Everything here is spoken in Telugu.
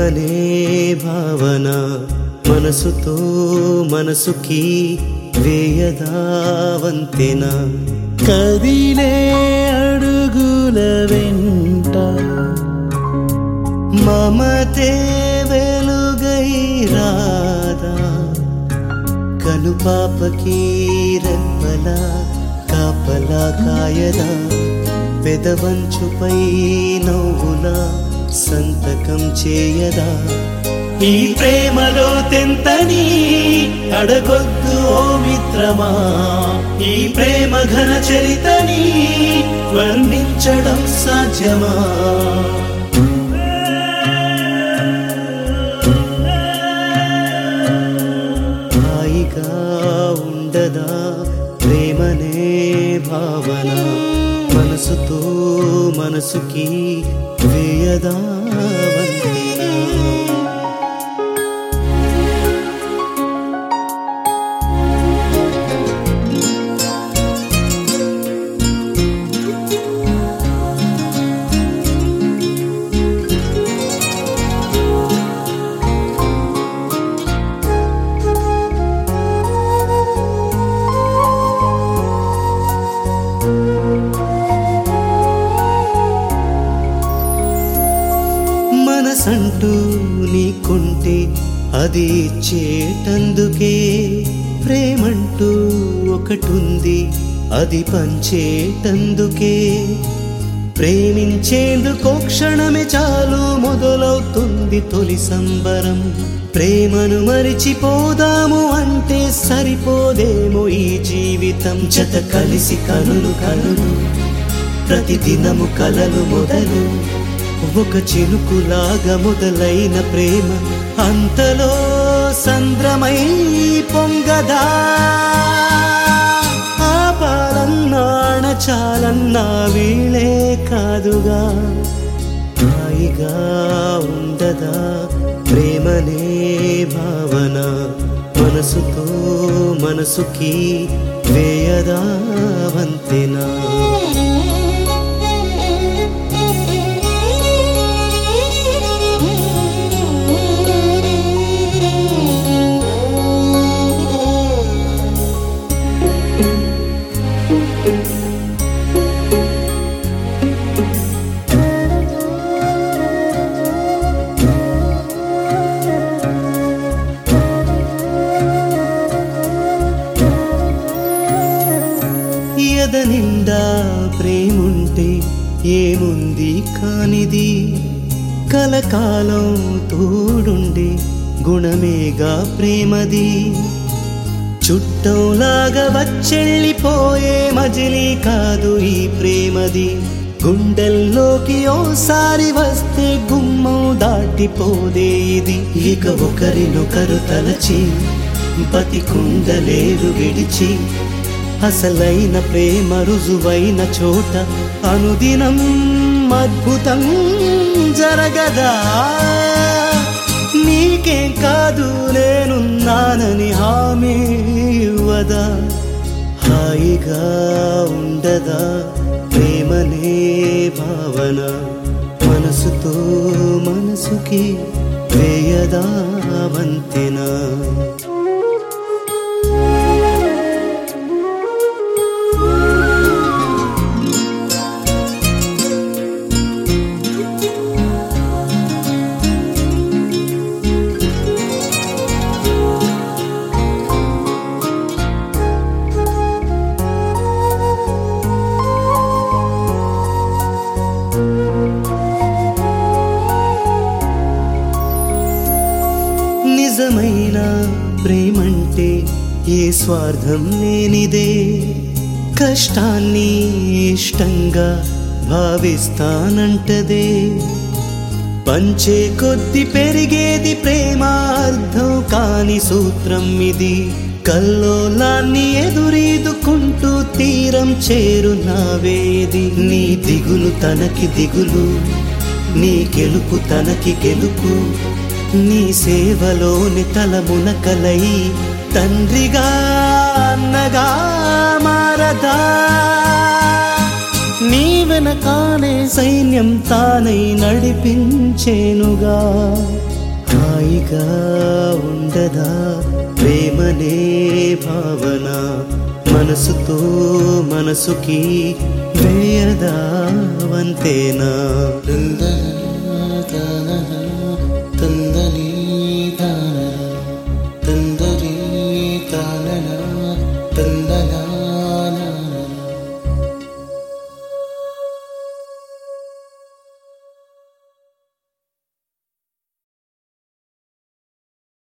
ప్రేమనే భావన మనసుతో మనసుకి వేయదావంతెన కదిలే అడుగుల వెంట మమతే వెలుగై రాదా కనుపాపకి రెప్పల కాపల కాయదా పెదవంచుపై నవ్వుల సంతకం చేయదా ఈ ప్రేమలో తెంతని అడగొద్దు ఓ మిత్రమా ఈ ప్రేమ ఘన చరితని వర్ణించడం సాధ్యమా హాయిగా ఉండదా ప్రేమనే భావన మనసుతో మనసుకి వేయదా వంతెన మనసంటూ నీకుంటే అది ఇచ్చేటందుకే ప్రేమంటూ ఒకటుంది అది పంచేటందుకే ప్రేమించేందుకో క్షణమే చాలు మొదలవుతుంది తొలి సంబరం ప్రేమను మరిచిపోదాము అంటే సరిపోదేమో ఈ జీవితం జత కలిసి కనులు కనులు ప్రతిదినము కలలు మొదలు ఒక చినుకులాగా మొదలైన ప్రేమ అంతలో సంద్రమై పొంగదా ఆపాలన్నాణ చాలన్నా వీళ్ళే కాదుగా హాయిగా ఉండదా ప్రేమనే భావన మనసుతో మనసుకి వేయదా వంతెనా ఎద నిండా ప్రేముంటే ఏముంది కానిది కలకాలం తోడుండే గుణమేగా ప్రేమది చుట్టంలాగా వచ్చెళ్ళిపోయే మజిలీ కాదు ఈ ప్రేమది గుండెల్లోకి ఓసారి వస్తే గుమ్మం దాటిపోదే ఇది ఇక ఒకరినొకరు తలచి బతికుండలేరు విడిచి అసలైన ప్రేమ రుజువైన చోట అనుదినం అద్భుతం జరగదా నీకేం కాదు నేనున్నానని హామీ ఇవ్వదా హాయిగా ఉండదా ప్రేమనే భావన మనసుతో మనసుకి వేయదా వంతెనా నిజమైన ప్రేమంటే ఏ స్వార్థం లేనిదే కష్టాన్ని ఇష్టంగా భావిస్తానంటదే పంచే కొద్ది పెరిగేది ప్రేమ అర్థం కాని సూత్రం ఇది కల్లోలాన్ని ఎదురీదుకుంటూ తీరం చేరునావేది నీ దిగులు తనకి దిగులు నీ గెలుపు తనకి గెలుపు నీ సేవలోని తలమునకలై తండ్రిగా అన్నగా మారదా నీ వెనకానే సైన్యం తానై నడిపించేనుగా హాయిగా ఉండదా ప్రేమనే భావన మనసుతో మనసుకి వేయదా వంతేనా